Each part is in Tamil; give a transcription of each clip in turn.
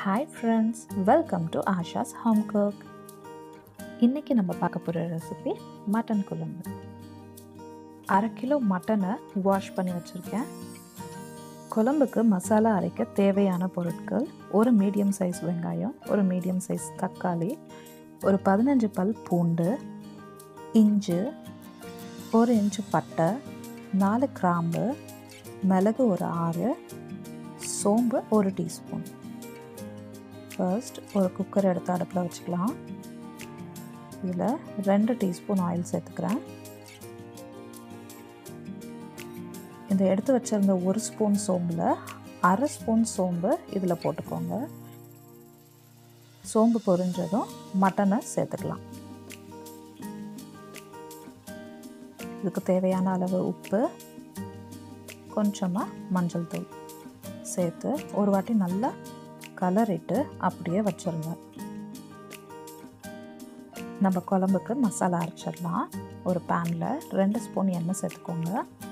hi friends welcome to Asha's home cook இன்றைக்கி நம்ம பார்க்க போகிற ரெசிபி மட்டன் குழம்பு அரை கிலோ மட்டனை வாஷ் பண்ணி வச்சுருக்கேன் குழம்புக்கு மசாலா அரைக்க தேவையான பொருட்கள் ஒரு மீடியம் சைஸ் வெங்காயம் ஒரு மீடியம் சைஸ் தக்காளி ஒரு பதினஞ்சு பல் பூண்டு இஞ்சி ஒரு இன்ச்சு பட்டை நாலு கிராம்பு மிளகு ஒரு ஆறு சோம்பு ஒரு டீஸ்பூன் ஃபர்ஸ்ட் ஒரு குக்கர் எடுத்து அடுப்பில் வச்சுக்கலாம் இதில் ரெண்டு டீஸ்பூன் ஆயில் சேர்த்துக்கிறேன் இந்த எடுத்து வச்சிருந்த ஒரு ஸ்பூன் சோம்பில் அரை ஸ்பூன் சோம்பு இதில் போட்டுக்கோங்க சோம்பு பொரிஞ்சதும் மட்டனை சேர்த்துக்கலாம் இதுக்கு தேவையான அளவு உப்பு கொஞ்சமாக மஞ்சள் தூள் சேர்த்து ஒரு வாட்டி நல்லா கலரிட்டு அப்படியே வச்சிருங்க நம்ம குழம்புக்கு மசாலா அரைச்சிடலாம் ஒரு பேனில் ரெண்டு ஸ்பூன் எண்ணெய் சேர்த்துக்கோங்க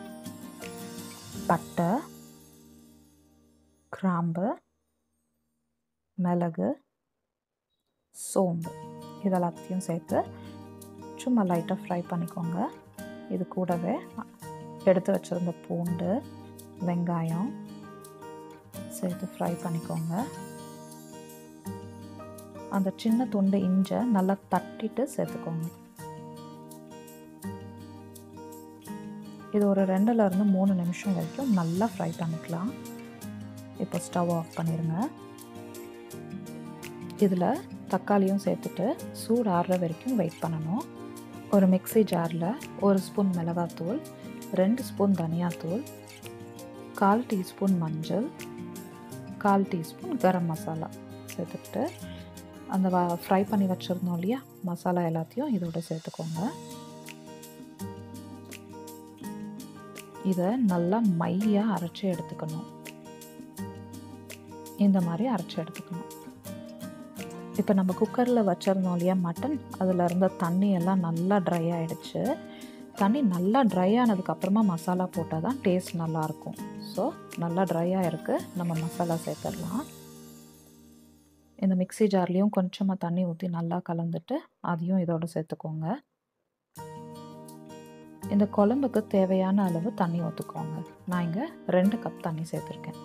பட்டை கிராம்பு மிளகு சோம்பு இதெல்லாத்தையும் சேர்த்து சும்மா லைட்டாக ஃப்ரை பண்ணிக்கோங்க இது கூடவே எடுத்து வச்சுருந்த பூண்டு வெங்காயம் சேர்த்து ஃப்ரை பண்ணிக்கோங்க அந்த சின்ன துண்டு இஞ்சை நல்லா தட்டிட்டு சேர்த்துக்கோங்க இது ஒரு ரெண்டுலேருந்து மூணு நிமிஷம் வரைக்கும் நல்லா ஃப்ரை பண்ணிக்கலாம் இப்போ ஸ்டவ் ஆஃப் பண்ணிடுங்க இதில் தக்காளியும் சேர்த்துட்டு சூடு ஆறுற வரைக்கும் வெயிட் பண்ணணும் ஒரு மிக்சி ஜாரில் ஒரு ஸ்பூன் மிளகாத்தூள் ரெண்டு ஸ்பூன் தனியாத்தூள் கால் டீஸ்பூன் மஞ்சள் கால் டீஸ்பூன் கரம் மசாலா சேர்த்துக்கிட்டு அந்த வ ஃப்ரை பண்ணி வச்சுருந்தோம் இல்லையா மசாலா எல்லாத்தையும் இதோட சேர்த்துக்கோங்க இதை நல்லா மையாக அரைச்சி எடுத்துக்கணும் இந்த மாதிரி அரைச்சி எடுத்துக்கணும் இப்போ நம்ம குக்கரில் வச்சுருந்தோம் இல்லையா மட்டன் அதில் இருந்த தண்ணி எல்லாம் நல்லா ட்ரை ஆகிடுச்சு தண்ணி நல்லா ட்ரை ஆனதுக்கப்புறமா மசாலா போட்டால் தான் டேஸ்ட் நல்லாயிருக்கும் ஸோ நல்லா ட்ரையாக இருக்குது நம்ம மசாலா சேர்த்துடலாம் இந்த மிக்சி ஜார்லேயும் கொஞ்சமாக தண்ணி ஊற்றி நல்லா கலந்துட்டு அதையும் இதோடு சேர்த்துக்கோங்க இந்த குழம்புக்கு தேவையான அளவு தண்ணி ஊற்றுக்கோங்க நான் இங்கே ரெண்டு கப் தண்ணி சேர்த்துருக்கேன்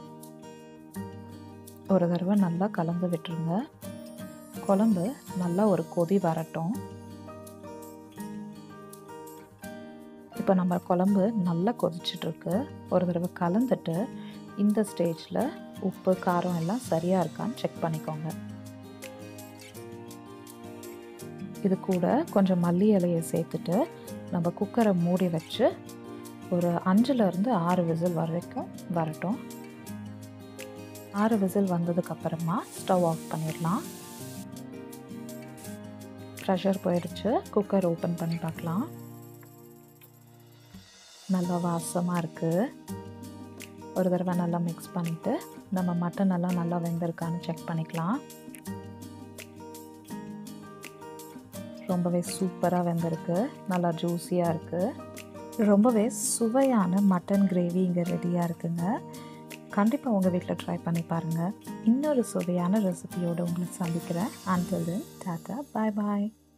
ஒரு தடவை நல்லா கலந்து விட்டுருங்க குழம்பு நல்லா ஒரு கொதி வரட்டும் இப்போ நம்ம குழம்பு நல்லா கொதிச்சிட்ருக்கு ஒரு தடவை கலந்துட்டு இந்த ஸ்டேஜில் உப்பு காரம் எல்லாம் சரியாக இருக்கான்னு செக் பண்ணிக்கோங்க இது கூட கொஞ்சம் மல்லி இலையை சேர்த்துட்டு நம்ம குக்கரை மூடி வச்சு ஒரு அஞ்சுலேருந்து ஆறு விசில் வரைக்கும் வரட்டும் ஆறு விசில் வந்ததுக்கப்புறமா ஸ்டவ் ஆஃப் பண்ணிடலாம் ப்ரெஷர் போயிடுச்சு குக்கர் ஓப்பன் பண்ணி பார்க்கலாம் நல்லா வாசமாக இருக்குது ஒரு தடவை நல்லா மிக்ஸ் பண்ணிவிட்டு நம்ம மட்டன் எல்லாம் நல்லா வெந்திருக்கான்னு செக் பண்ணிக்கலாம் ரொம்பவே சூப்பராக வெந்திருக்கு நல்லா ஜூஸியாக இருக்குது ரொம்பவே சுவையான மட்டன் கிரேவி இங்கே ரெடியாக இருக்குங்க கண்டிப்பாக உங்கள் வீட்டில் ட்ரை பண்ணி பாருங்கள் இன்னொரு சுவையான ரெசிபியோடு உங்களை சந்திக்கிறேன் அண்டில் தென் டாட்டா பாய் பாய்